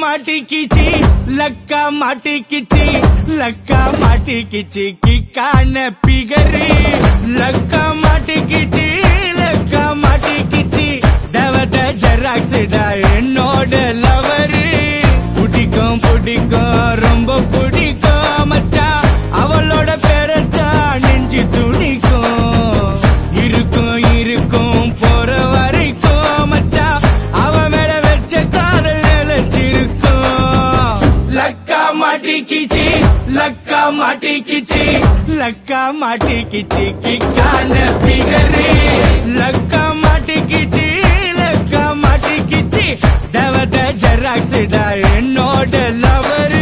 மாட்டிக்கிச்சி லக்கா மாட்டிக்கிச்சி லக்கா மாட்டிக்கிச்சி கிக்கான figure லக்கா மாட்டிக்கிச்சி லக்கா மாட்டிக்கிச்சி தவத ஜெராக்ஸ்டா என்னோட lover பிடிக்கும் பிடிக்கும் ரொம்ப பிடிக்கும் மச்சான் அவளோட பேரத்தான் நெஞ்சு துணிக்கும் இருக்கும் இருக்கும் போற வரைக்கும் மச்சான் அவ மேல வச்ச காதல் நிலைச்சிருக்கும் லக்கா மாட்டிக்கிச்சி லக்கா மாட்டிக்கிச்சி லக்கா மாட்டிக்கிச்சி கிக்கான பிகரு லக்கா மாட்டிக்கிச்சி லக்கா மாட்டிக்கிச்சி தவத ஜெராக்ஸ்டா என்னோட லவரு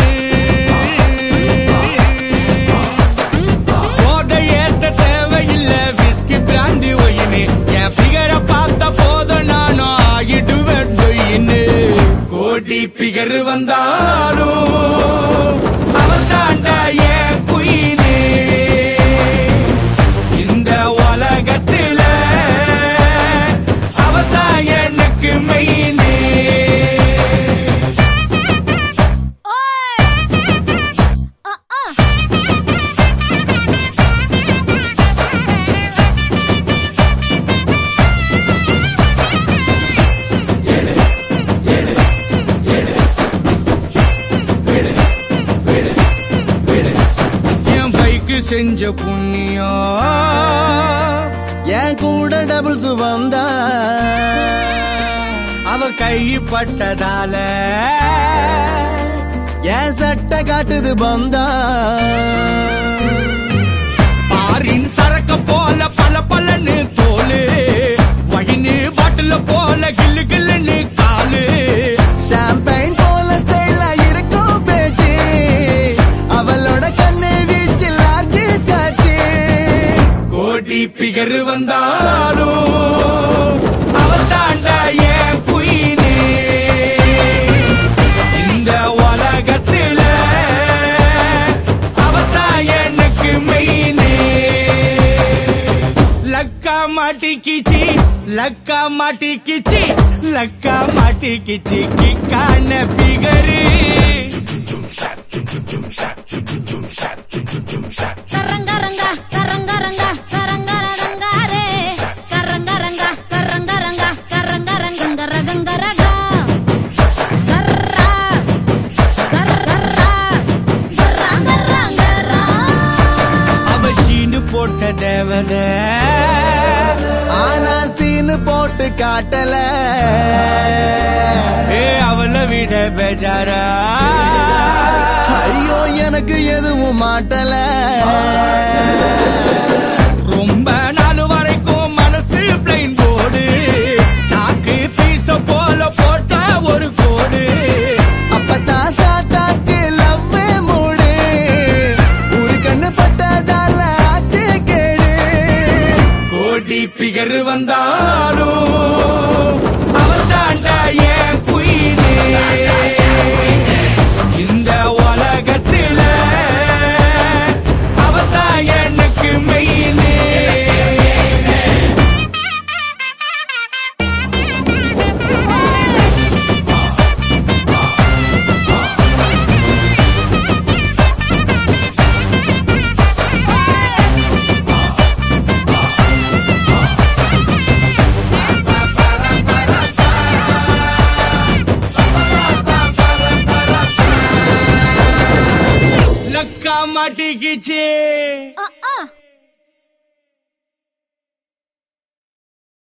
போதை ஏத்த தேவையில்ல விஸ்கி பிராந்தி ஒயினு என் பிகரை பார்த்த போதும் நானும் ஆகிடுவேன் டொயின்னு கோடி பிகர் வந்தாலும் அவன் தாண்டா என் குயினு இந்த உலகத்துல அவதான் எனக்கு மெயினு என் பைக்கு செஞ்ச புண்ணியம் என் கூட டபுள்ஸ் வந்தா அவ கை பட்டதால என் சட்டை காட்டுது பந்தா பாரின் சரக்க போல பல பலன்னு தோலு வயின்னு பாட்டில போல கில்லு கில்லுன்னு காலு ஷாம்பைன் போல ஸ்டைலா இருக்கும் பேச்சு அவளோட கண்ணு வீச்சு லார்ஜ் ஸ்காட்சி கோடி பிகர் வந்தாலும் அவ தாண்டா என் குயினே இந்த உலகத்துல அவதான் எனக்கு மெயினே லக்கா மாட்டிக்கிச்சி லக்கா மாட்டிக்கிச்சி லக்கா மாட்டிக்கிச்சி கிக்கான பிகரு கரங்கரங்க கரங்கரங்க கரங்கரங்காரே கரங்கரங்க கரங்கரங்க கரங்கரங்க ரகங்கரக கர்ரா கர்ரா கரங்கரங்கரா அவ சீனு போட்ட தேவத ஆனா சீனு போட்டு காட்டல ஏ அவளை விட பேஜாரா ஐயோ எனக்கு எதுவும் மாட்டல ரொம்ப நாள் வரைக்கும் மனசு பிளைன் போடு சாக்கு பீச போல போட்ட ஒரு கோடு அப்பதான் ஸ்டார்ட் ஆச்சு லவ் மூடு ஒரு கண்ணு பட்டதால ஆச்சு கேடு கோடி பிகர் வந்தாலும் அவள் தாண்டா என் குயினே இந்த உலகத்துல அவதான் எனக்கு மெயினே லக்கா மாட்டிக்கிச்சு ஆ